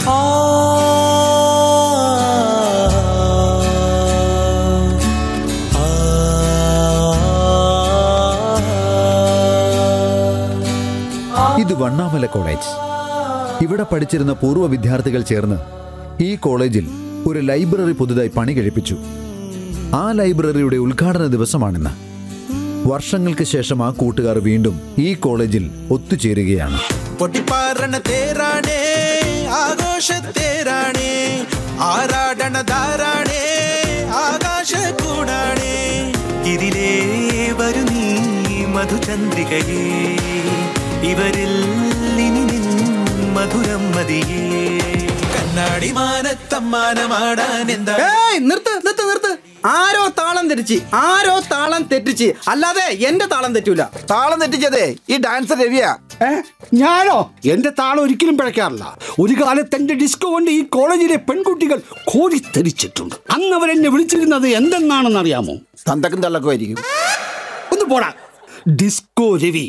ഇത് വണ്ണാമല കോളേജ് ഇവിടെ പഠിച്ചിരുന്ന പൂർവ്വ വിദ്യാർത്ഥികൾ ചേർന്ന് ഈ കോളേജിൽ ഒരു ലൈബ്രറി പുതുതായി പണി കഴിപ്പിച്ചു ആ ലൈബ്രറിയുടെ ഉദ്ഘാടന ദിവസമാണിന്ന് വർഷങ്ങൾക്ക് ശേഷം ആ കൂട്ടുകാർ വീണ്ടും ഈ കോളേജിൽ ഒത്തുചേരുകയാണ് പൊട്ടിപ്പാറണ തേരാണേ ആഘോഷത്തേരാണേ ആരാടണ ധാരാണേ ആകാശ കൂടാണേ ഇതിലേ വരു നീ മധുചന്ദ്രികയേ ഇവരിൽ ഇനി നിൻ മധുരം മതിയേ കണ്ണാടി മാനത്തമ്മാനമാടാൻ എന്താ ഏയ് നിർത്ത് നിർത്ത് നിർത്ത് ആരോ താളം തെറ്റിച്ച് ആരോ താളം തെറ്റിച്ച് അല്ലാതെ എന്റെ താളം തെറ്റൂല താളം തെറ്റിച്ചതേ ഈ ഡാൻസർ രവിയാ ഏ? ഞാനോ എന്റെ താളം ഒരിക്കലും പിഴയ്ക്കാറില്ല ഒരു കാലത്ത് എന്റെ ഡിസ്കോ കൊണ്ട് ഈ കോളേജിലെ പെൺകുട്ടികൾ കോരിത്തെരിച്ചിട്ടുണ്ട് അന്ന് അവരെന്നെ വിളിച്ചിരുന്നത് എന്തെന്നാണെന്ന് അറിയാമോ തന്തക്കും തള്ളക്കും ആയിരിക്കും ഒന്ന് പോടാ ഡിസ്കോ രവി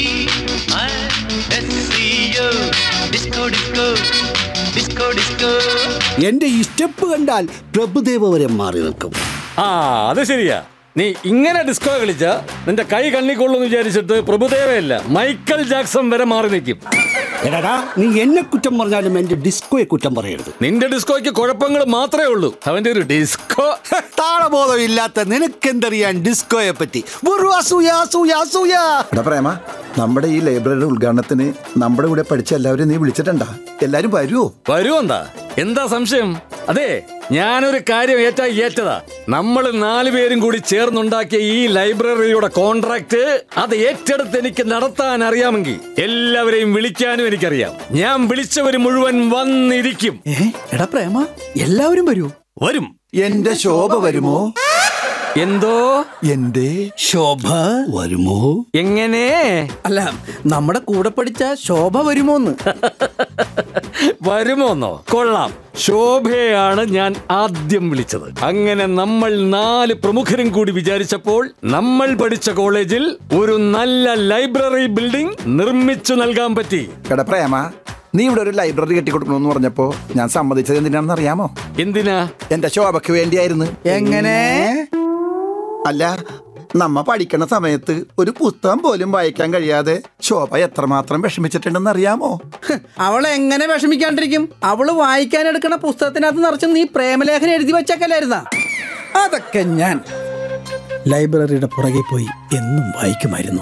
എന്റെ ഈ സ്റ്റെപ്പ് കണ്ടാൽ പ്രഭുദേവ വരെ മാറി നിൽക്കും ആ അത് ശരിയാ നീ ഇങ്ങനെ ഡിസ്കോ കളിച്ച നിന്റെ കൈ കണ്ണിക്കൊള്ളുന്ന് വിചാരിച്ചിട്ട് പ്രഭുദേവയല്ല മൈക്കൽ ജാക്സൺ വരെ മാറി നിൽക്കും എടാ നീ എന്നെ കുറ്റം പറഞ്ഞാലും എന്റെ ഡിസ്കോയെ കുറ്റം പറയരുത് നിന്റെ ഡിസ്കോയ്ക്ക് കുഴപ്പങ്ങൾ മാത്രമേ ഉള്ളൂ അവന്റെ ഒരു ഡിസ്കോ താളബോധം ഇല്ലാത്ത നിനക്കെന്തറിയാൻ ഡിസ്കോയെ പറ്റി വെറും അസൂയ അസൂയ അസൂയ എടാ പ്രേമ നമ്മുടെ ഈ ലൈബ്രറിയുടെ ഉദ്ഘാടനത്തിന് നമ്മുടെ കൂടെ പഠിച്ച എല്ലാവരും നീ വിളിച്ചിട്ടുണ്ടാ എല്ലാരും വരുമോ വരുമെന്താ എന്താ സംശയം അതെ ഞാനൊരു കാര്യം ഏറ്റാ ഏറ്റതാ നമ്മൾ നാലു പേരും കൂടി ചേർന്നുണ്ടാക്കിയ ഈ ലൈബ്രറിയുടെ കോൺട്രാക്ട് അത് ഏറ്റെടുത്ത് എനിക്ക് നടത്താൻ അറിയാമെങ്കിൽ എല്ലാവരെയും വിളിക്കാനും എനിക്കറിയാം ഞാൻ വിളിച്ചവര് മുഴുവൻ വന്നിരിക്കും ഏ എടാ പ്രേമ എല്ലാവരും വരൂ വരും എന്റെ ശോഭ വരുമോ എന്തോ എന്റെ ശോഭ വരുമോ എങ്ങനെ അല്ല നമ്മുടെ കൂടെ പഠിച്ച ശോഭ വരുമോന്ന് വരുമോന്നോ കൊള്ളാം ശോഭയാണ് ഞാൻ ആദ്യം വിളിച്ചത് അങ്ങനെ നമ്മൾ നാല് പ്രമുഖരും കൂടി വിചാരിച്ചപ്പോൾ നമ്മൾ പഠിച്ച കോളേജിൽ ഒരു നല്ല ലൈബ്രറി ബിൽഡിംഗ് നിർമ്മിച്ചു നൽകാൻ പറ്റി എടാ പ്രേമ നീ ഇവിടെ ഒരു ലൈബ്രറി കെട്ടിക്കൊടുക്കണമെന്ന് പറഞ്ഞപ്പോ ഞാൻ സമ്മതിച്ചത് എന്തിനാണെന്ന് അറിയാമോ എന്തിനാ എന്റെ ശോഭയ്ക്ക് വേണ്ടിയായിരുന്നു എങ്ങനെ അല്ല നമ്മ പഠിക്കണ സമയത്ത് ഒരു പുസ്തകം പോലും വായിക്കാൻ കഴിയാതെ ശോഭ എത്രമാത്രം വിഷമിച്ചിട്ടുണ്ടെന്ന് അറിയാമോ ഹ്, അവളെ എങ്ങനെ വിഷമിക്കാണ്ടിരിക്കും അവള് വായിക്കാൻ എടുക്കണ പുസ്തകത്തിനകത്ത് നിറച്ച് നീ പ്രേമലേഖനം എഴുതി വെച്ചേക്കല്ലായിരുന്ന അതൊക്കെ ഞാൻ ലൈബ്രറിയുടെ പുറകെ പോയി എന്നും വായിക്കുമായിരുന്നു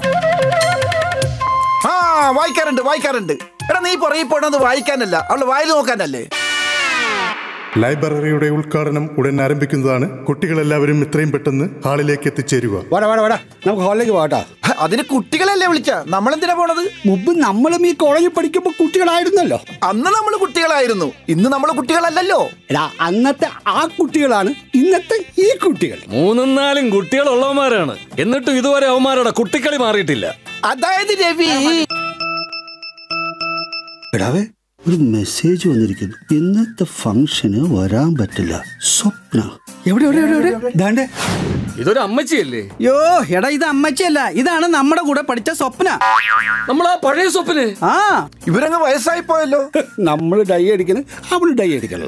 ആ വായിക്കാറുണ്ട് വായിക്കാറുണ്ട് എടാ നീ പുറകെ പോണത് വായിക്കാനല്ല അവള് വായിൽ നോക്കാനല്ലേ ലൈബ്രറിയുടെ ഉദ്ഘാടനം ഉടൻ ആരംഭിക്കുന്നതാണ് കുട്ടികളെല്ലാവരും ഇത്രയും പെട്ടെന്ന് ഹാളിലേക്ക് എത്തിച്ചേരുക വാടാ വാടാ വാടാ നമുക്ക് ഹോളിലേക്ക് പോകട്ടാ ഹ, അതിന് കുട്ടികളല്ലേ വിളിച്ച നമ്മളെന്തിനാ പോണത് മുമ്പ് നമ്മളും ഈ കോളേജിൽ പഠിക്കുമ്പോൾ കുട്ടികളായിരുന്നല്ലോ അന്ന് നമ്മൾ കുട്ടികളായിരുന്നു ഇന്ന് നമ്മൾ കുട്ടികളല്ലല്ലോ എടാ അന്നത്തെ ആ കുട്ടികളാണ് ഇന്നത്തെ ഈ കുട്ടികൾ മൂന്നും നാലും കുട്ടികളുള്ളവന്മാരാണ് എന്നിട്ടും ഇതുവരെ അവന്മാരുടെ കുട്ടിക്കളി മാറിയിട്ടില്ല അതായത് രവി എടാവേ ഒരു മെസ്സേജ് വന്നിരിക്കുന്നു ഇന്നത്തെ ഫംഗ്ഷന് വരാൻ പറ്റില്ല സ്വപ്ന എവിടെ എവിടെ എവിടെ എവിടെ ദാണ്ടേ ഇതൊരു അമ്മച്ചിയല്ലേ യോ എടാ ഇത് അമ്മച്ചല്ല ഇതാണ് നമ്മുടെ കൂടെ പഠിച്ച സ്വപ്ന നമ്മൾ ആ പഴയ സ്വപ്ന് ആ ഇവരങ്ങ് വയസ്സായി പോയല്ലോ നമ്മൾ ഡൈ അടിക്കണം അവൾ ഡൈ അടിക്കണല്ല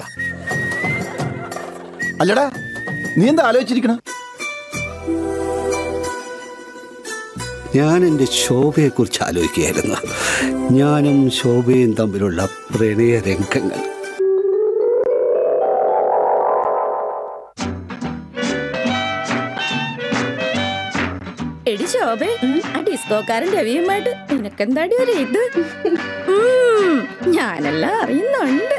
അല്ലടാ നീ എന്താ ആലോചിച്ചിരിക്കണ ഞാൻ എൻ്റെ ശോഭയെ കുറിച്ച് ആലോചിക്കുകയായിരുന്നു ഞാനും ശോഭയും തമ്മിലുള്ള പ്രണയ രംഗങ്ങൾ എടി ശോഭേ ആ ഡിസ്കോക്കാരൻ രവിയുമായിട്ട് നിനക്കെന്താടി ഒരു ഇത് ഉം, ഞാനെല്ലാം അറിയുന്നുണ്ട്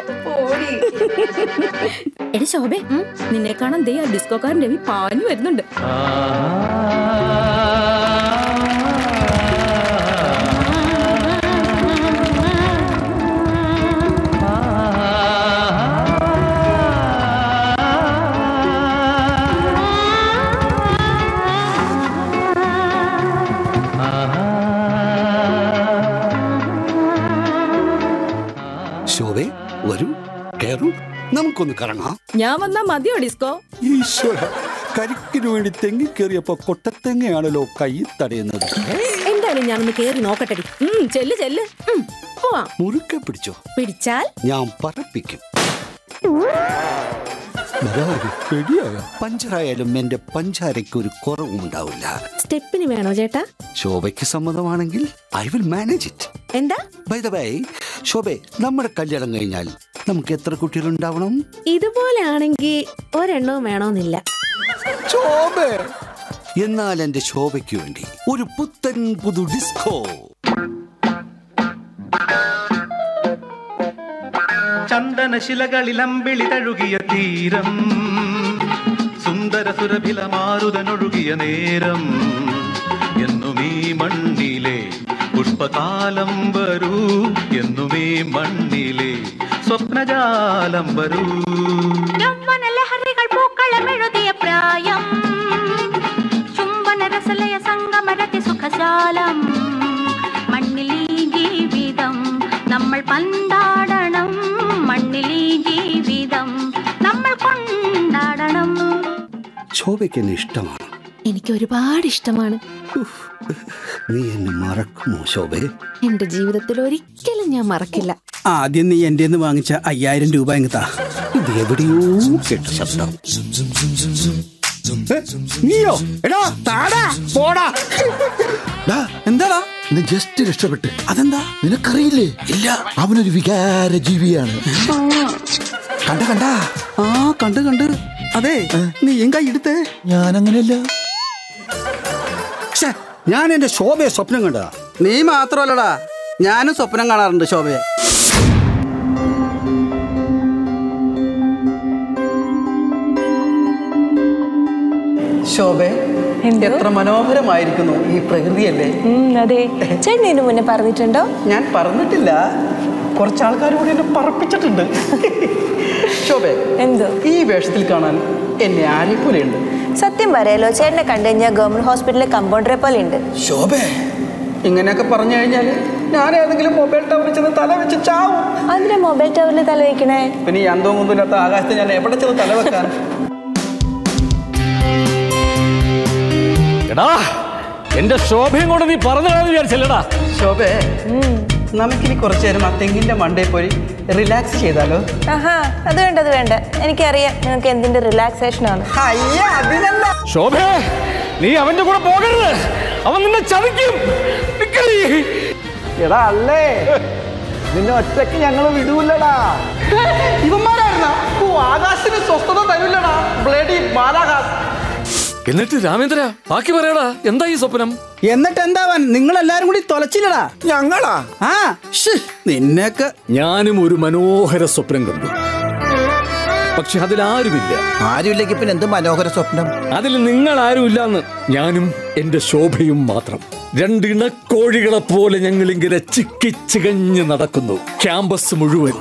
എടി ശോഭേ നിന്നെ കാണാൻ ദേ ആ ഡിസ്കോക്കാരൻ രവി പാഞ്ഞു വരുന്നുണ്ട് ശോഭെ വരൂ കയറൂ നമുക്കൊന്ന് കറങ്ങാം ഞാൻ വന്നാ മതിയോ ഡിസ്കോ ഈശ്വര കരിക്കിനു വേണ്ടി തെങ്ങിക്കേറിയപ്പോ കൊട്ടത്തെങ്ങയാണല്ലോ കൈ തടയുന്നത് എന്റെ എന്തായാലും ഞാനൊന്ന് കേറി നോക്കട്ടെടി ഉം, ചെല്ല് ചെല്ല് ഉം, പോവാം മുറുക്കെ പിടിച്ചോ പിടിച്ചാൽ ഞാൻ പറപ്പിക്കും പഞ്ചറായാലും എന്റെ പഞ്ചാരയ്ക്ക് ഒരു കുറവും ഉണ്ടാവില്ല സ്റ്റെപ്പിന് വേണോ ചേട്ടാ ശോഭയ്ക്ക് സമ്മതമാണെങ്കിൽ ഐ വിൽ മാനേജ് ഇറ്റ് എന്താ ബൈ ദ ബൈ ശോഭെ നമ്മുടെ കല്യാണം കഴിഞ്ഞാൽ നമുക്ക് എത്ര കുട്ടികളുണ്ടാവണം ഇതുപോലെ ആണെങ്കിൽ ഒരെണ്ണവും വേണമെന്നില്ല ശോഭെ എന്നാൽ എന്റെ ശോഭയ്ക്ക് വേണ്ടി ഒരു പുത്തൻ പുതു ഡിസ്കോ ചന്ദനശിലകളിലമ്പിളി തഴുകിയ തീരം സുന്ദര സുരഭില മാരുതനൊഴുകിയ നേരം എന്നും ഈ മണ്ണിലെ പുഷ്പകാലം വരൂ എന്നും ഈ മണ്ണിലെ സ്വപ്നജാലം വരൂ ലഹരികൾ പൂക്കളമെഴുതിയ പ്രായം ചുംബന രസലയ സംഗമരതി സുഖജാലം മണ്ണിൽ ഈ ജീവിതം നമ്മൾ പന്താടണം മണ്ണിൽ ഈ ജീവിതം നമ്മൾ കൊണ്ടാടണം ശോഭയ്ക്ക് എന്നെ ഇഷ്ടമാണ് എനിക്ക് ഒരുപാട് ഇഷ്ടമാണ് നീ എന്നെ മറക്കുമോ ശോഭെ എന്റെ ജീവിതത്തിൽ ഒരിക്കലും ഞാൻ മറക്കില്ല ആദ്യം നീ എൻ്റെ നിന്ന് വാങ്ങിച്ച അയ്യായിരം രൂപ അങ്ങ് താ ഇത് എവിടെയോ കേട്ട ശബ്ദം ഏ, നീയോ എടാ താടാ പോടാ ഡാ, എന്താടാ നീ ജസ്റ്റ് രക്ഷപ്പെട്ട് അതെന്താ നിനക്കറിയില്ലേ ഇല്ല അവനൊരു വികാര ജീവിയാണ് കണ്ട കണ്ട ആ കണ്ട് കണ്ട് അതെ നീയും കൈ എടുത്തേ ഞാനങ്ങനെയല്ല ശ്ശെ, ഞാൻ എന്റെ ശോഭയെ സ്വപ്നം കണ്ടതാ നീ മാത്രമല്ലടാ ഞാനും സ്വപ്നം കാണാറുണ്ട് ശോഭയെ ശോഭെ എത്ര മനോഹരമായിരിക്കുന്നു ഈ പ്രകൃതിയല്ലേ അതെ ചേട്ടൻ ഇതിനു മുന്നേ പറഞ്ഞിട്ടുണ്ടോ ഞാൻ പറഞ്ഞിട്ടില്ല കുറച്ച് ആൾക്കാർ കൂടി എന്നെ പറപ്പിച്ചിട്ടുണ്ട് ശോഭെ എന്തോ ഈ വേഷത്തിൽ കാണാൻ എന്നെ ആരെ പോലെയുണ്ട് സത്യം പറയാലോ ചേട്ടനെ കണ്ടു കഴിഞ്ഞാൽ ഗവൺമെന്റ് ഹോസ്പിറ്റലിലെ കമ്പൗണ്ടറെ പോലെ ഉണ്ട് ശോഭെ ഇങ്ങനെയൊക്കെ പറഞ്ഞു കഴിഞ്ഞാൽ ഞാൻ ഏതെങ്കിലും മൊബൈൽ ടവറിൽ ചെന്ന് തല വെച്ച് ചാവും അതിന്റെ മൊബൈൽ ടവറിൽ തല വയ്ക്കണേ പിന്നെ ഈ അന്തവും കുന്തില്ലാത്ത ആകാശത്ത് ഞാൻ എവിടെ ചെന്ന് തല വെക്കാൻ എടാ എന്റെ ശോഭയും കൊണ്ട് നീ പറഞ്ഞു വിചാരിച്ചല്ലടാ ശോഭേ നമുക്കിനി കുറച്ചു നേരം ആ തെങ്ങിന്റെ മണ്ടയിൽ പോയി റിലാക്സ് ചെയ്താലോ ആഹാ അത് വേണ്ട അത് വേണ്ട എനിക്കറിയാം നിങ്ങൾക്ക് എന്തിന്റെ റിലാക്സേഷൻ ആണ് അയ്യ അതിനല്ല ശോഭേ നീ അവന്റെ കൂടെ പോകരുത് അവൻ നിന്നെ ചതിക്കും നിക്കടി. എടാ അല്ലേ നിന്നെ ഒറ്റയ്ക്ക് ഞങ്ങൾ വിടൂലടാ ഇവന്മാരായിരുന്ന ഓ ആകാശത്തിന് സ്വസ്ഥത തരൂലടാ ബ്ലേഡി ബാലാകാശ് എന്നിട്ട് രാമേന്ദ്ര ബാക്കി പറയടാ എന്താ ഈ സ്വപ്നം എന്നിട്ട് എന്താവാൻ നിങ്ങൾ എല്ലാരും കൂടി തൊലച്ചില്ലടാ ഞങ്ങളാ ആ ശ്ശ്, നിന്നെയൊക്കെ ഞാനും ഒരു മനോഹര സ്വപ്നം കണ്ടു പക്ഷെ അതിലാരുമില്ല ആരുമില്ലെങ്കിൽ പിന്നെ എന്ത് മനോഹര സ്വപ്നം അതിൽ നിങ്ങൾ ആരുമില്ലാന്ന് ഞാനും എന്റെ ശോഭയും മാത്രം രണ്ടിണക്കോഴികളെ പോലെ ഞങ്ങൾ ഇങ്ങനെ ചിക്കി ചികഞ്ഞ് നടക്കുന്നു ക്യാമ്പസ് മുഴുവൻ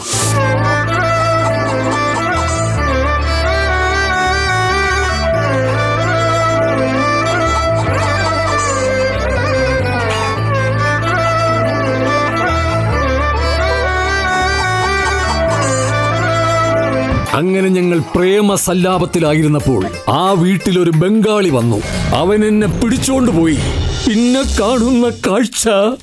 അങ്ങനെ ഞങ്ങൾ പ്രേമ സല്ലാപത്തിലായിരുന്നപ്പോൾ ആ വീട്ടിലൊരു ബംഗാളി വന്നു അവൻ എന്നെ പിടിച്ചോണ്ട് പോയി പിന്നെ കാണുന്ന കാഴ്ച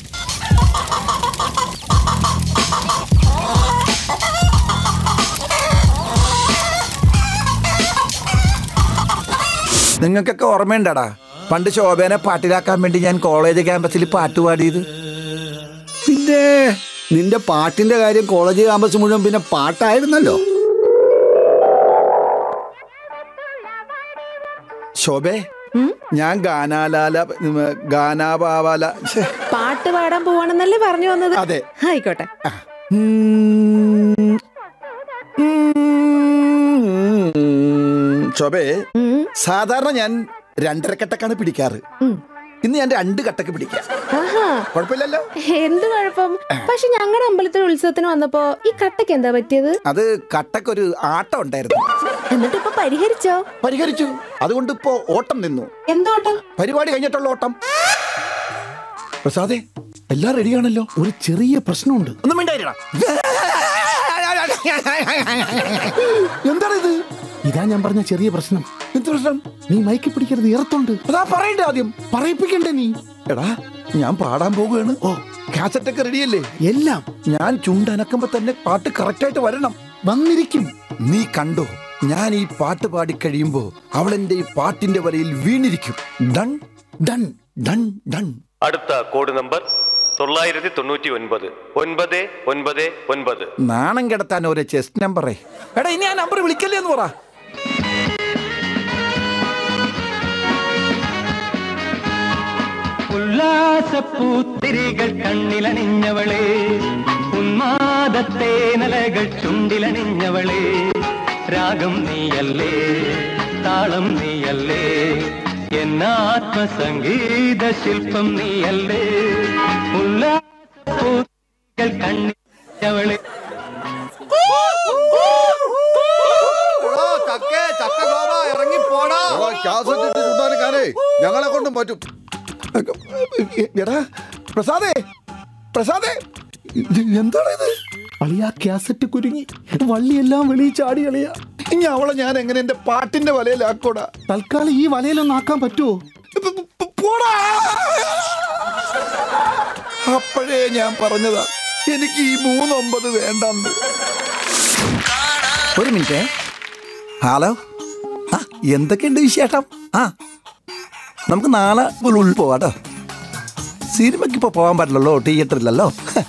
നിങ്ങൾക്കൊക്കെ ഓർമ്മയുണ്ടടാ പണ്ട് ശോഭേനെ പാട്ടിലാക്കാൻ വേണ്ടി ഞാൻ കോളേജ് ക്യാമ്പസിൽ പാട്ട് പാടിയത് പിന്നെ നിന്റെ പാട്ടിന്റെ കാര്യം കോളേജ് ക്യാമ്പസ് മുഴുവൻ പിന്നെ പാട്ടായിരുന്നല്ലോ ശോഭേ ഞാൻ ഗാനാലാല ഉം, ഗാനാപാവാല ശ്ശെ, പാട്ട് പാടാൻ പോവാണെന്നല്ലേ പറഞ്ഞു വന്നത് അതെ. ആയിക്കോട്ടെ ഉം, ഉം, ശോഭേ ഉം. സാധാരണ ഞാൻ രണ്ടര കട്ടക്കാണ് പിടിക്കാറ് ഉം. ഇന്ന് ഞാൻ രണ്ട് കട്ടക്ക് പിടിക്കാം ആഹാ കുഴപ്പമില്ലല്ലോ എന്ത് കുഴപ്പം പക്ഷെ ഞങ്ങളുടെ അമ്പലത്തിൽ ഉത്സവത്തിന് വന്നപ്പോ ഈ കട്ടക്ക് എന്താ പറ്റിയത് അത് കട്ടക്കൊരു ആട്ടം ഉണ്ടായിരുന്നു എന്നിട്ട് ഇപ്പൊ പരിഹരിച്ചോ പരിഹരിച്ചു അതുകൊണ്ട് ഇപ്പോ ഓട്ടം നിന്നു എന്തോട്ടം പരിപാടി കഴിഞ്ഞിട്ടുള്ള ഓട്ടം പ്രസാദേ എല്ലാം റെഡിയാണല്ലോ ഒരു ചെറിയ പ്രശ്നമുണ്ട് ഒന്നും മിണ്ടായിരടാ എന്താണ് ഇത് ഇതാ ഞാൻ പറഞ്ഞ ചെറിയ പ്രശ്നം എന്ത് പ്രശ്നം നീ മയക്കി പിടിക്കരുത് ഇറത്തുണ്ട് അതാ പറയണ്ടേ ആദ്യം പറയിപ്പിക്കണ്ടേ നീ എടാ ഞാൻ പാടാൻ പോവുകയാണ് ഓ കാസറ്റ് ഒക്കെ റെഡിയല്ലേ എല്ലാം ഞാൻ ചുണ്ടനക്കുമ്പോ തന്നെ പാട്ട് കറക്റ്റ് ആയിട്ട് വരണം വന്നിരിക്കും നീ കണ്ടോ ഞാൻ ഈ പാട്ട് പാടി കഴിയുമ്പോ അവൾ എന്റെ ഈ പാട്ടിന്റെ വരയിൽ വീണിരിക്കും ഡൺ ഡൺ ഡൺ ഡൺ അടുത്ത കോഡ് നമ്പർ തൊള്ളായിരത്തി തൊണ്ണൂറ്റി ഒൻപത് ഒൻപത് ഒൻപത് ഒൻപത് നാണം കിടത്താൻ ഒരു ചെസ്റ്റ് നമ്പറേ എടാ ഇനി ആ നമ്പർ വിളിക്കല്ലേ എന്ന് പറ ഉല്ലാസപ്പൂത്തിരികൾ കണ്ണിലണിഞ്ഞവളെ ഉന്മാദത്തേനലകൾ ചുണ്ടിലണിഞ്ഞവളെ രാഗം നീയല്ലേ താളം നീയല്ലേ എന്നാത്മസംഗീത ശില്പം നീയല്ലേ ഉല്ലാസപ്പൂത്തിരികൾ കണ്ണിലണിഞ്ഞവളെ ഇറങ്ങി പോടാ ഞങ്ങളെ കൊണ്ടും പറ്റും എടാ പ്രസാദേ പ്രസാദേ ഇത് എന്താണ് ഇത് അളിയാ കാസറ്റ് കുരുങ്ങി വള്ളിയെല്ലാം വെളിയിൽ ചാടി അളിയാ ഇനി അവളെ ഞാൻ എങ്ങനെ എന്റെ പാട്ടിന്റെ വലയിലാക്കോടാ തൽക്കാലം ഈ വലയിലൊന്നും ആക്കാൻ പറ്റുമോ പോടാ അപ്പോഴേ ഞാൻ പറഞ്ഞതാ എനിക്ക് ഈ മൂന്നൊമ്പത് വേണ്ടെന്ന് ഒരു മിനിറ്റ് ഹലോ ആ എന്തൊക്കെയുണ്ട് വിശേഷം ആ നമുക്ക് നാളെ ഉള്ളിൽ പോവാട്ടോ സിനിമയ്ക്ക് ഇപ്പോൾ പോകാൻ പറ്റില്ലല്ലോ തിയേറ്ററിലല്ലോ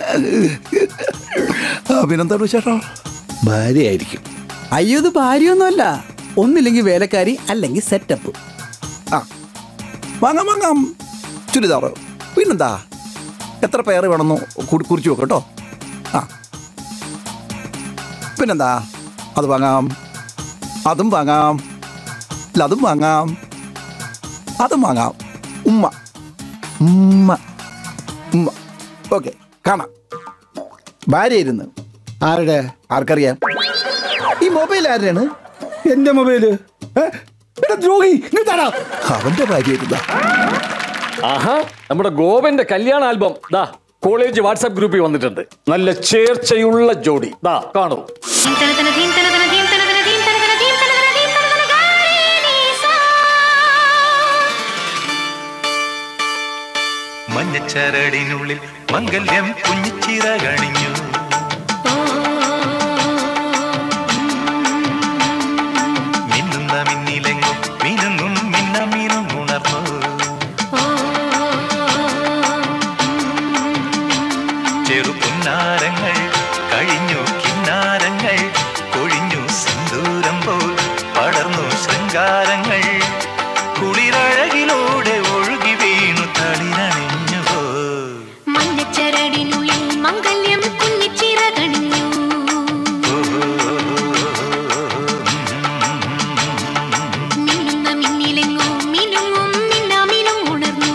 ആ പിന്നെന്താണ് വിശേഷം ഭാര്യയായിരിക്കും അയ്യോ ഇത് ഭാര്യയൊന്നുമല്ല ഒന്നില്ലെങ്കിൽ വേലക്കാരി അല്ലെങ്കിൽ സെറ്റപ്പ് ആ വാങ്ങാം വാങ്ങാം ചുരിദാറ് പിന്നെന്താ എത്ര പേര് വേണമെന്ന് കുടി കുറിച്ച് വെക്കും കേട്ടോ ആ പിന്നെന്താ അത് വാങ്ങാം അതും വാങ്ങാം ഇല്ല അതും വാങ്ങാം അതും വാങ്ങാം ഉമ്മ ഉമ്മ ഉമ്മ ഓക്കെ കാണാം ഭാര്യ ഇരുന്ന് ആരുടെ ആർക്കറിയാം ഈ മൊബൈൽ ആരുടെയാണ് എന്റെ മൊബൈല് ഏ? എടാ ദ്രോഹി ഇങ്ങ് തരാം അവന്റെ ഭാര്യ ഇരുന്നാ ആഹാ നമ്മുടെ ഗോപന്റെ കല്യാണ ആൽബം ദാ കോളേജ് വാട്സാപ്പ് ഗ്രൂപ്പിൽ വന്നിട്ടുണ്ട് നല്ല ചേർച്ചയുള്ള ജോഡി ദാ കാണൂ മഞ്ഞച്ചരടിനുള്ളിൽ മംഗല്യം കുഞ്ഞിച്ചിറകണിഞ്ഞു മിന്നുന്ന മിന്നിലെങ്ങും മിനുങ്ങും മിന്ന മീനും ഉണർന്നു ചെറുപുന്നാരങ്ങൾ കഴിഞ്ഞു കിന്നാരങ്ങൾ കൊഴിഞ്ഞു സിന്ദൂരം പോൽ പടർന്നു ശൃംഗാരങ്ങൾ കുളിരഴകിലൂടെ ഒഴുകി വീണു തളിരണിഞ്ഞുവോ മഞ്ഞച്ചരടിനുള്ളിൽ മംഗല്യം കുഞ്ഞിച്ചിറകണിഞ്ഞു മിന്നുന്ന മിന്നിലെങ്ങും മിനുങ്ങും മിന്നാമിനും ഉണർന്നു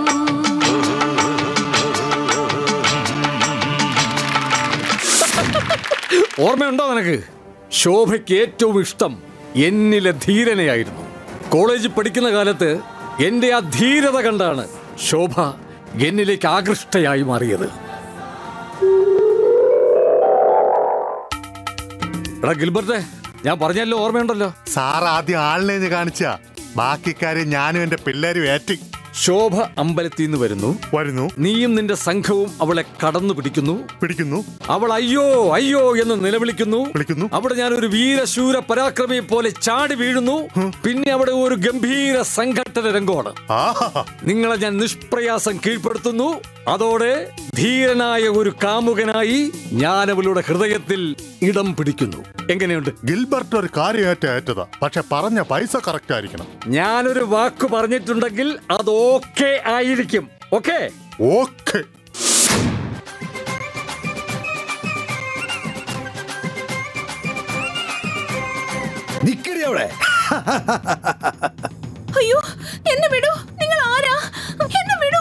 ഓർമ്മയുണ്ടോ നിനക്ക് ശോഭയ്ക്ക് ഏറ്റവും ഇഷ്ടം എന്നിലെ ധീരനെയായിരുന്നു കോളേജിൽ പഠിക്കുന്ന കാലത്ത് എന്റെ ആ ധീരത കണ്ടാണ് ശോഭ എന്നിലേക്ക് ആകൃഷ്ടയായി മാറിയത് എടാ ഗിൽബർട്ടെ ഞാൻ പറഞ്ഞല്ലോ ഓർമ്മയുണ്ടല്ലോ സാർ ആദ്യം ആളിനെ കാണിച്ച ബാക്കി കാര്യം ഞാനും എന്റെ പിള്ളേരും ഏറ്റി ശോഭ അമ്പലത്തിൽ നിന്ന് വരുന്നു വരുന്നു നീയും നിന്റെ സംഘവും അവളെ കടന്നു പിടിക്കുന്നു പിടിക്കുന്നു അവൾ അയ്യോ അയ്യോ എന്ന് നിലവിളിക്കുന്നു വിളിക്കുന്നു അവിടെ ഞാൻ ഒരു വീരശൂര പരാക്രമിയെ പോലെ ചാടി വീഴുന്നു പിന്നെ അവിടെ ഒരു ഗംഭീര സംഘട്ടന രംഗമാണ് ആഹാ നിങ്ങളെ ഞാൻ നിഷ്പ്രയാസം കീഴ്പ്പെടുത്തുന്നു അതോടെ ധീരനായ ഒരു കാമുകനായി ഞാൻ അവളുടെ ഹൃദയത്തിൽ ഇടം പിടിക്കുന്നു എങ്ങനെയുണ്ട് ഗിൽബർട്ട് ഒരു കാര്യമായിട്ട് ഏറ്റതാ പക്ഷെ പറഞ്ഞ പൈസ കറക്റ്റ് ആയിരിക്കണം ഞാനൊരു വാക്ക് പറഞ്ഞിട്ടുണ്ടെങ്കിൽ അത് ഓക്കെ ആയിരിക്കും ഓക്കെ ഓക്കെ നിക്കടി അവിടെ അയ്യോ എന്നെ വിടൂ നിങ്ങൾ ആരാ എന്നെ വിടൂ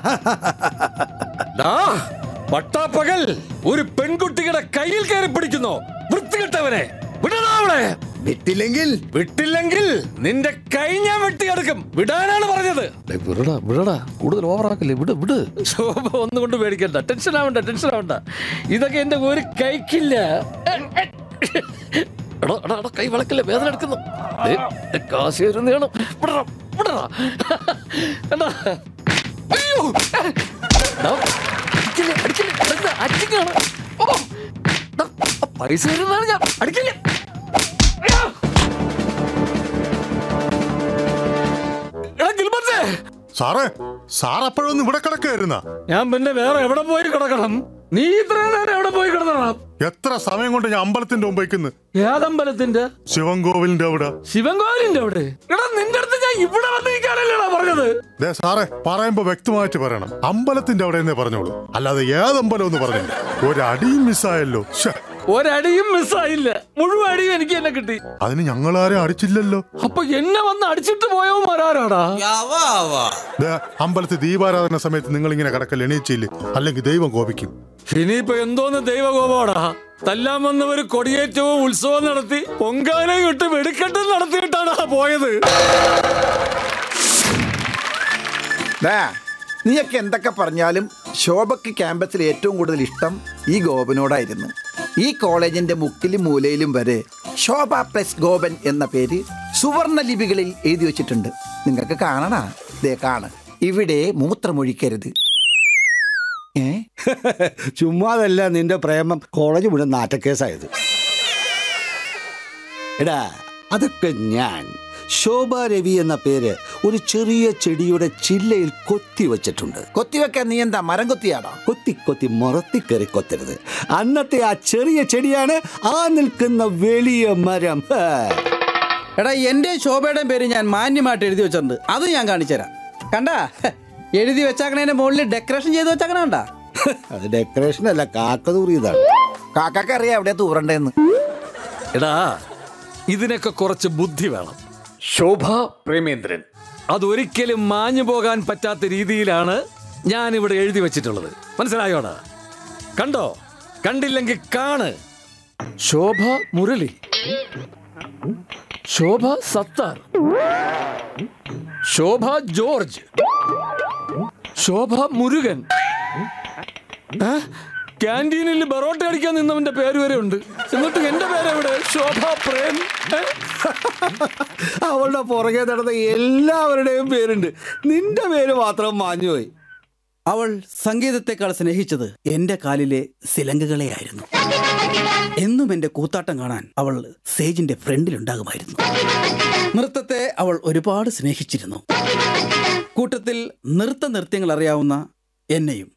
ദാ, പട്ടാപ്പകൽ ഒരു പെൺകുട്ടിയുടെ കയ്യിൽ കയറി പിടിക്കുന്നു വൃത്തികെട്ടവനെ വിടടാ അവളെ വിട്ടില്ലെങ്കിൽ വിട്ടില്ലെങ്കിൽ നിന്റെ കൈ ഞാൻ വെട്ടിയെടുക്കും വിടാനാണ് പറഞ്ഞത് ഡേയ്, വിടടാ വിടടാ കൂടുതൽ ഓവറാക്കല്ലേ വിട് വിട് ശോഭ ഒന്നുകൊണ്ട് പേടിക്കണ്ട ടെൻഷൻ ആവണ്ട ടെൻഷൻ ആവണ്ട ഇതൊക്കെ എന്റെ ഒരു കൈക്കില്ല എടാ എടാ എടാ കൈ വളക്കല്ലേ വേദന എടുക്കുന്നു ദേ, ദേ, കാശ് വരുന്നതാണ് വിടടാ വിടടാ എടാ അയ്യോ ഡാ, അടിക്കില്ലേ, അടിക്കില്ലേ, അടുത്ത അടിക്കാണ്. ഓ, ഡാ, പൈസ തരുന്നതാണ് ഞാൻ അടിക്കില്ലേ എടാ ഗിൽബർട്ടേ സാറേ സാർ അപ്പോഴൊന്നും ഇവിടെ കിടക്കായിരുന്ന ഞാൻ പിന്നെ വേറെ എവിടെ പോയി കിടക്കണം നീ ഇത്രയും നേരം എവിടെ പോയി കിടന്നണം എത്ര സമയം കൊണ്ട് ഞാൻ അമ്പലത്തിന്റെ മുമ്പേക്കുന്നു ഏതമ്പലത്തിന്റെ ശിവൻകോവിലിന്റെ അവിടെ ശിവൻകോവിലിന്റെ അവിടെ എടാ നിന്റെ അടുത്ത് ഞാൻ ഇവിടെ വന്നിരിക്കാനല്ലേടാ പറഞ്ഞത് ദേ സാറേ പറയുമ്പോ വ്യക്തമായിട്ട് പറയണം അമ്പലത്തിന്റെ അവിടെ എന്നേ പറഞ്ഞോളൂ അല്ലാതെ ഏതമ്പലം എന്ന് പറഞ്ഞില്ല ഒരടിയും മിസ്സായല്ലോ ശ്ശെ, ഒരടിയും മിസ്സായില്ല മുഴുവൻ അടിയും എനിക്ക് എന്നെ കിട്ടി അതിന് ഞങ്ങളാരും അടിച്ചില്ലല്ലോ അപ്പൊ എന്നെ വന്ന് അടിച്ചിട്ട് പോയവൻ വരാറാടാ ദേ, അമ്പലത്തിൽ ദീപാരാധന സമയത്ത് നിങ്ങൾ ഇങ്ങനെ കിടക്കൽ എണീച്ചില്ലേ അല്ലെങ്കിൽ ദൈവം കോപിക്കും ഇനിയിപ്പോ എന്തോന്ന് ദൈവകോപാടാ തല്ലാൻ വന്നവര് കൊടിയേറ്റവും ഉത്സവം നടത്തി പൊങ്കാലയും ഇട്ട് വെടിക്കെട്ടും നടത്തിയിട്ടാണ് പോയത് ദാ, നീയൊക്കെ എന്തൊക്കെ പറഞ്ഞാലും ശോഭയ്ക്ക് ക്യാമ്പസിൽ ഏറ്റവും കൂടുതൽ ഇഷ്ടം ഈ ഗോപനോടായിരുന്നു ഈ കോളേജിന്റെ മുക്കിലും മൂലയിലും വരെ ശോഭ പ്ലസ് ഗോപൻ എന്ന പേര് സുവർണ ലിപികളിൽ എഴുതി വെച്ചിട്ടുണ്ട് നിങ്ങൾക്ക് കാണണ ദേ കാണ് ഇവിടെ മൂത്രമൊഴിക്കരുത് ഏ ചുമ്മാതല്ല നിന്റെ പ്രേമം കോളേജ് മുഴുവൻ നാറ്റക്കേസായത് എടാ അതൊക്കെ ഞാൻ ശോഭ രവി എന്ന പേര് ഒരു ചെറിയ ചെടിയുടെ ചില്ലയിൽ കൊത്തി വെച്ചിട്ടുണ്ട് കൊത്തിവെക്കാൻ നീ എന്താ മരം കൊത്തിയാടാ കൊത്തി കൊത്തി മുറത്തി കയറി കൊത്തരുത് അന്നത്തെ ആ ചെറിയ ചെടിയാണ് ആ നിൽക്കുന്ന വലിയ മരം ഹാ. എടാ എന്റെ ശോഭയുടെയും പേര് ഞാൻ മാന്യമായിട്ട് എഴുതി വെച്ചിട്ടുണ്ട് അത് ഞാൻ കാണിച്ചുതരാം കണ്ടാ ഹെ, എഴുതി വെച്ചാക്കണേന്റെ മുകളിൽ ഡെക്കറേഷൻ ചെയ്ത് വെച്ചാക്കണ കണ്ടാ അത് ഡെക്കറേഷൻ അല്ല കാക്കതൂറിയതാണ് കാക്കാക്ക് അറിയാം എവിടെ തൂറണ്ടേന്ന് എടാ ഇതിനൊക്കെ കുറച്ച് ബുദ്ധി വേണം ശോഭ പ്രേമേന്ദ്രൻ അതൊരിക്കലും മാഞ്ഞു പോകാൻ പറ്റാത്ത രീതിയിലാണ് ഞാൻ ഇവിടെ എഴുതി വെച്ചിട്ടുള്ളത് മനസ്സിലായോടാ കണ്ടോ കണ്ടില്ലെങ്കിൽ കാണ് ശോഭ മുരളി ശോഭ സത്താർ ശോഭ ജോർജ് ശോഭ മുരുകൻ ഏ? ക്യാൻറ്റീനിൽ ബറോട്ട അടിക്കാൻ നിന്നവന്റെ പേര് വരെ ഉണ്ട് എന്നിട്ട് എന്റെ പേരെവിടെ ശോഭ പ്രേം ഏ? അവളുടെ പുറകെ നടന്ന എല്ലാവരുടെയും പേരുണ്ട് നിന്റെ പേര് മാത്രം മാഞ്ഞുപോയി അവൾ സംഗീതത്തെക്കാൾ സ്നേഹിച്ചത് എന്റെ കാലിലെ സിലങ്കുകളെയായിരുന്നു എന്നും എന്റെ കൂത്താട്ടം കാണാൻ അവൾ സ്റ്റേജിന്റെ ഫ്രണ്ടിലുണ്ടാകുമായിരുന്നു നൃത്തത്തെ അവൾ ഒരുപാട് സ്നേഹിച്ചിരുന്നു കൂട്ടത്തിൽ നൃത്ത നൃത്യങ്ങൾ അറിയാവുന്ന എന്നെയും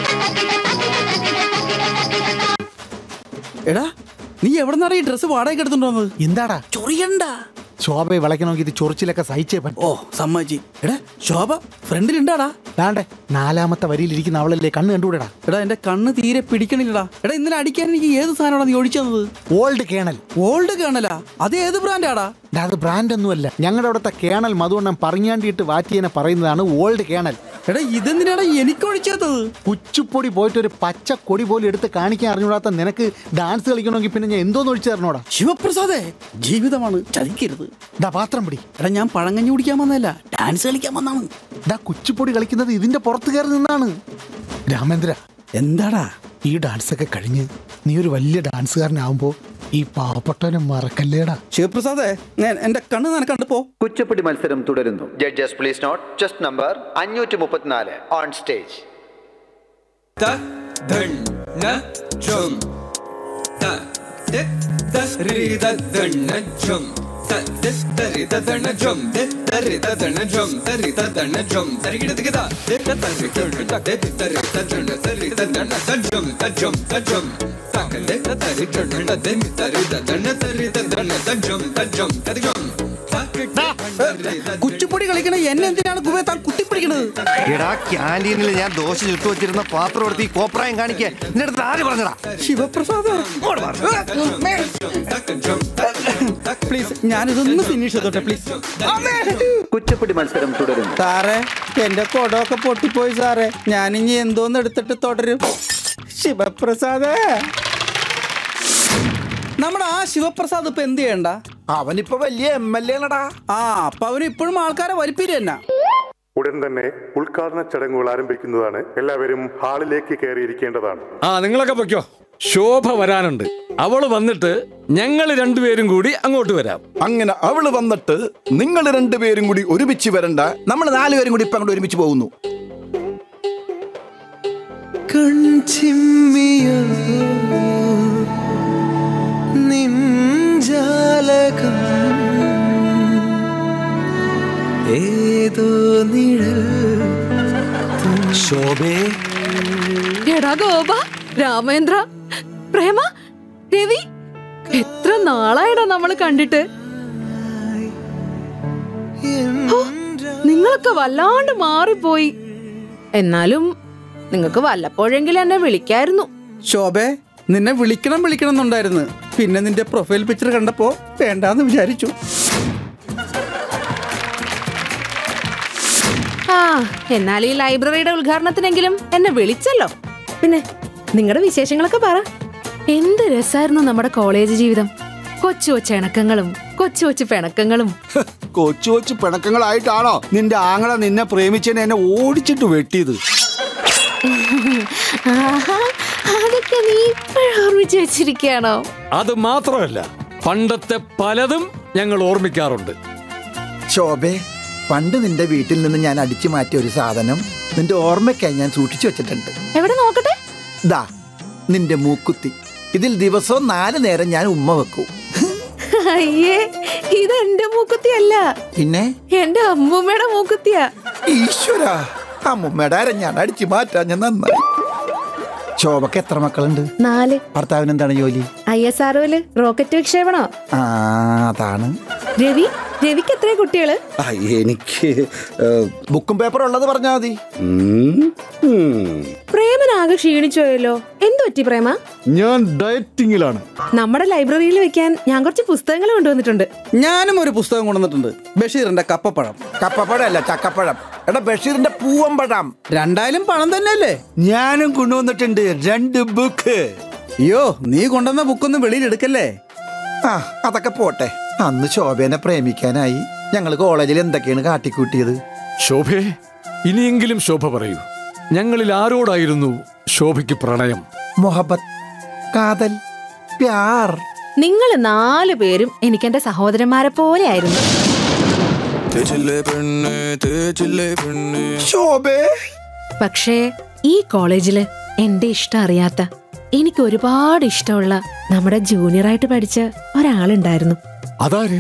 എടാ നീ എവിടെ നിന്നാണ് ഈ ഡ്രസ്സ് വാടകയ്ക്ക് എടുത്തിട്ടുണ്ടോന്ന് എന്താടാ ചൊറിയണ്ട ശോഭയെ വിളക്കണമെങ്കിൽ ഇത് ചൊറിച്ചിലൊക്കെ സഹിച്ചേ പറ്റും ഓ സമ്മതിച്ചി എടാ ശോഭ ഫ്രണ്ടിലുണ്ടാടാ ദാണ്ടെ നാലാമത്തെ വരിയിലിരിക്കുന്ന അവളല്ലേ കണ്ണ് കണ്ടുകൂടെടാ എടാ എന്റെ കണ്ണ് തീരെ പിടിക്കണില്ലടാ എടാ ഇന്നലെ അടിക്കാൻ എനിക്ക് ഏത് സാധനമാണ് നീ ഒഴിച്ചു തന്നത് ഓൾഡ് കേണൽ ഓൾഡ് കേണലാ അത് ഏത് ബ്രാൻഡാടാ ഡാ, അത് ബ്രാൻഡ് ഒന്നുമല്ല ഞങ്ങളുടെ അവിടുത്തെ കേണൽ മധുവണ്ണം പറഞ്ഞാണ്ടിയിട്ട് വാറ്റിയനെ പറയുന്നതാണ് ഓൾഡ് കേണൽ എടാ ഇതെന്തിനാടാ എനിക്ക് ഒഴിച്ചത് കുച്ചുപ്പൊടി പോയിട്ട് ഒരു പച്ച കൊടി പോലും എടുത്ത് കാണിക്കാൻ അറിഞ്ഞൂടാത്ത നിനക്ക് ഡാൻസ് കളിക്കണമെങ്കിൽ പിന്നെ ഞാൻ എന്തോന്ന് ഒഴിച്ചു തരണോടാ ശിവപ്രസാദേ ജീവിതമാണ് ചതിക്കരുത് ഡാ പാത്രം പിടി എടാ ഞാൻ പഴങ്ങഞ്ഞു കുടിക്കാൻ വന്നതല്ല ഡാൻസ് കളിക്കാൻ വന്നാണ് ഡാ കുച്ചുപ്പൊടി കളിക്കുന്നത് ഇതിന്റെ പുറത്ത് കയറി നിന്നാണ് രാമേന്ദ്ര എന്താടാ ഈ ഡാൻസ് ഒക്കെ കഴിഞ്ഞ് നീ ഒരു വലിയ ഡാൻസുകാരനാവുമ്പോ ഈ പാവപ്പെട്ടവനെ മറക്കല്ലേടാ ശിവപ്രസാദേ ഞാൻ എന്റെ കണ്ണ് നനക്കണ്ട് പോ കുച്ചപ്പിടി മത്സരം തുടരുന്നു judges please note chest number അഞ്ഞൂറ്റി മുപ്പത്തിനാല് ഓൺ സ്റ്റേജ് കുച്ചിപ്പൊടി കളിക്കണ എന്നെ എന്തിനാണ് കുവേ താൻ കുത്തിപ്പിടിക്കണത് എടാ ക്യാൻറ്റീനിൽ ഞാൻ ദോശ ചുട്ടു വെച്ചിരുന്ന പാത്രം എടുത്ത് ഈ കോപ്രായം കാണിക്കാൻ നിന്റെ അടുത്ത് ആര് പറഞ്ഞടാ ശിവപ്രസാദ് പ്ലീസ് ഞാനിതൊന്ന് ഫിനിഷ് ചെയ്തോട്ടെ പ്ലീസ് കുച്ചപ്പിടി മത്സരം തുടരുന്നു സാറേ എന്റെ കൊടമൊക്കെ പൊട്ടിപ്പോയി സാറേ ഞാനിനി എന്തോന്ന് എടുത്തിട്ട് തുടരും ശിവപ്രസാദേ നമ്മുടെ ആ ശിവപ്രസാദ് ഇപ്പൊ എന്ത് ചെയ്യണ്ട അവനിപ്പോ വലിയ എം എൽ എ ആണടാ ആ അപ്പൊ അവന് ഇപ്പോഴും ആൾക്കാരെ വലിപ്പീര് തന്നെ ഉടൻ തന്നെ ഉദ്ഘാടന ചടങ്ങുകൾ ആരംഭിക്കുന്നതാണ് എല്ലാവരും ഹാളിലേക്ക് കയറിയിരിക്കേണ്ടതാണ് ആ നിങ്ങളൊക്കെ പൊയ്ക്കോ ശോഭ വരാനുണ്ട് അവള് വന്നിട്ട് ഞങ്ങൾ രണ്ടുപേരും കൂടി അങ്ങോട്ട് വരാം അങ്ങനെ അവള് വന്നിട്ട് നിങ്ങൾ രണ്ടുപേരും കൂടി ഒരുമിച്ച് വരണ്ട നമ്മൾ നാലുപേരും കൂടി ഇപ്പൊ അങ്ങോട്ട് ഒരുമിച്ച് പോകുന്നു കൺചിമ്മിയോ നിഞ്ചാലകം ഏതോ നിഴൽ ശോഭേ എടാ ഗോപ രാമേന്ദ്ര പ്രേമ രവി എത്ര നാളായടാ നമ്മൾ കണ്ടിട്ട് ഹോ, നിങ്ങളൊക്കെ വല്ലാണ്ട് മാറിപ്പോയി എന്നാലും നിങ്ങൾക്ക് വല്ലപ്പോഴെങ്കിലും എന്നെ വിളിക്കായിരുന്നു ശോഭേ നിന്നെ വിളിക്കണം വിളിക്കണം എന്നുണ്ടായിരുന്നു പിന്നെ നിന്റെ പ്രൊഫൈൽ പിക്ചർ കണ്ടപ്പോ വേണ്ടാന്ന് വിചാരിച്ചു ആ എന്നാൽ ഈ ലൈബ്രറിയുടെ ഉദ്ഘാടനത്തിനെങ്കിലും എന്നെ വിളിച്ചല്ലോ പിന്നെ നിങ്ങളുടെ വിശേഷങ്ങളൊക്കെ പറ എന്ത് രസമായിരുന്നു നമ്മുടെ കോളേജ് ജീവിതം കൊച്ചു കൊച്ചു ഇണക്കങ്ങളും കൊച്ചു കൊച്ചു പിണക്കങ്ങളും കൊച്ചു കൊച്ചു പിണക്കങ്ങളായിട്ടാണോ നിന്റെ ആങ്ങള നിന്നെ പ്രേമിച്ചതിനെ എന്നെ ഓടിച്ചിട്ട് വെട്ടിയത് ആഹാ, അതൊക്കെ നീ ഇപ്പോഴും ഓർമ്മിച്ച് വെച്ചിരിക്കുകയാണോ അത് മാത്രമല്ല പണ്ടത്തെ പലതും ഞങ്ങൾ ഓർമ്മിക്കാറുണ്ട് ശോഭേ പണ്ട് നിന്റെ വീട്ടിൽ നിന്ന് ഞാൻ അടിച്ചു മാറ്റിയ ഒരു സാധനം നിന്റെ ഓർമ്മയ്ക്കായി ഞാൻ സൂക്ഷിച്ചു വെച്ചിട്ടുണ്ട് എവിടെ നോക്കട്ടെ ദാ നിന്റെ മൂക്കുത്തി ഇതിൽ ദിവസവും നാല് നേരം ഞാൻ ഉമ്മ വെക്കൂ അയ്യേ ഇത് എന്റെ മൂക്കുത്തി അല്ല പിന്നെ എന്റെ അമ്മൂമ്മയുടെ മൂക്കുത്തിയാ ഈശ്വര അമ്മുമ്മയുടെ അര ഞാൻ അടിച്ചു മാറ്റാൻ ഞാൻ നന്നായി ശോഭക്ക് എത്ര മക്കളുണ്ട് നാല് ഭർത്താവിന് എന്താണ് ജോലി ഐ എസ് ആർഒയില് റോക്കറ്റ് വിക്ഷേപണോ ആ അതാണ് രവി രവിക്ക് എത്ര കുട്ടികള് ആ, എനിക്ക് ബുക്കും പേപ്പറും ഉള്ളത് പറഞ്ഞാൽ മതി ഉം, ഉം. പ്രേമനാകെ ക്ഷീണിച്ചു പോയല്ലോ എന്തു പറ്റി പ്രേമ ഞാൻ ഡയറ്റിങ്ങിലാണ് നമ്മുടെ ലൈബ്രറിയിൽ വെക്കാൻ ഞാൻ കുറച്ച് പുസ്തകങ്ങൾ കൊണ്ടുവന്നിട്ടുണ്ട് ഞാനും ഒരു പുസ്തകം കൊണ്ടുവന്നിട്ടുണ്ട് ബഷീറിന്റെ കപ്പപ്പഴം കപ്പപ്പഴം അല്ല ചക്കപ്പഴം എടാ ബഷീറിന്റെ പൂവമ്പഴം രണ്ടായാലും പണം തന്നെയല്ലേ ഞാനും കൊണ്ടുവന്നിട്ടുണ്ട് രണ്ട് ബുക്ക് അയ്യോ നീ കൊണ്ടുവന്ന ബുക്കൊന്നും വെളിയിൽ എടുക്കല്ലേ ആ അതൊക്കെ പോട്ടെ അന്ന് ശോഭേനെ പ്രേമിക്കാനായി ഞങ്ങൾ കോളേജിൽ എന്തൊക്കെയാണ് കാട്ടിക്കൂട്ടിയത് ശോഭേ ഇനിയെങ്കിലും ശോഭ പറയൂ ഞങ്ങളിൽ ആരോടായിരുന്നു ശോഭയ്ക്ക് പ്രണയം മൊഹബത്ത് കാതൽ പ്യാർ നിങ്ങൾ നാല് പേരും എനിക്ക് എന്റെ സഹോദരന്മാരെ പോലെ ആയിരുന്നു ശോഭേ പക്ഷേ ഈ കോളേജില് എന്റെ ഇഷ്ടം അറിയാത്ത എനിക്ക് ഒരുപാട് ഇഷ്ടമുള്ള നമ്മുടെ ജൂനിയറായിട്ട് പഠിച്ച ഒരാളുണ്ടായിരുന്നു അതാര്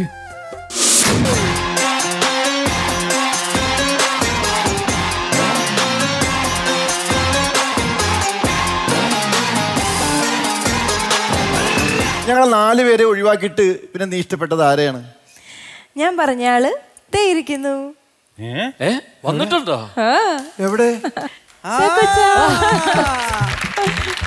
ഞങ്ങൾ നാല് പേരെ ഒഴിവാക്കിയിട്ട് പിന്നെ നീ ഇഷ്ടപ്പെട്ടത് ആരെയാണ് ഞാൻ പറഞ്ഞ ആള് ദേ ഇരിക്കുന്നു ഏ വന്നിട്ടുണ്ടോ ആ. എവിടെ